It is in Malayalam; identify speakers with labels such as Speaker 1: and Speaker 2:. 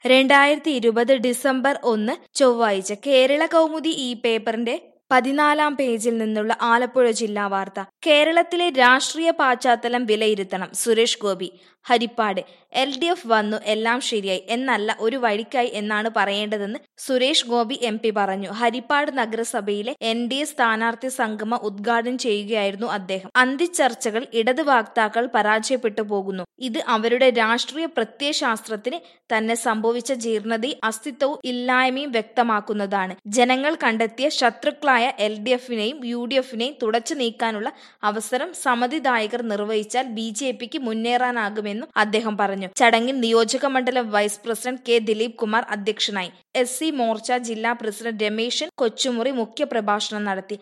Speaker 1: രണ്ടായിരത്തി ഇരുപത് ഡിസംബർ ഒന്ന് ചൊവ്വാഴ്ച കേരള കൗമുദി ഈ പേപ്പറിന്റെ പതിനാലാം പേജിൽ നിന്നുള്ള ആലപ്പുഴ ജില്ലാ വാർത്ത കേരളത്തിലെ രാഷ്ട്രീയ പശ്ചാത്തലം വിലയിരുത്തണം Suresh Gopi Haripad L D F വന്നു എല്ലാം ശരിയായി എന്നല്ല ഒരു വഴിക്കായി എന്നാണ് പറയേണ്ടതെന്ന് സുരേഷ് ഗോപി എം പി പറഞ്ഞു ഹരിപ്പാട് നഗരസഭയിലെ എൻ ഡി എ സ്ഥാനാർത്ഥി സംഗമം ഉദ്ഘാടനം ചെയ്യുകയായിരുന്നു അദ്ദേഹം അന്തിച്ചർച്ചകൾ ഇടത് വാക്താക്കൾ പരാജയപ്പെട്ടു പോകുന്നു ഇത് അവരുടെ രാഷ്ട്രീയ പ്രത്യയശാസ്ത്രത്തിന് തന്നെ സംഭവിച്ച ജീർണതയും അസ്തിത്വവും ഇല്ലായ്മയും വ്യക്തമാക്കുന്നതാണ് ജനങ്ങൾ കണ്ടെത്തിയ ശത്രുക്കളായ എൽ ഡി എഫിനെയും യു ഡി എഫിനെയും തുടച്ചു നീക്കാനുള്ള അവസരം സമ്മതിദായകർ നിർവഹിച്ചാൽ ബി ജെ പിക്ക് മുന്നേറാനാകുമെന്നും അദ്ദേഹം പറഞ്ഞു ചടങ്ങിൽ നിയോജക മണ്ഡലം vice president K Dileep Kumar അധ്യക്ഷനായി എസ് സി മോർച്ച ജില്ലാ പ്രസിഡന്റ് രമേശൻ കൊച്ചുമുറി മുഖ്യപ്രഭാഷണം നടത്തി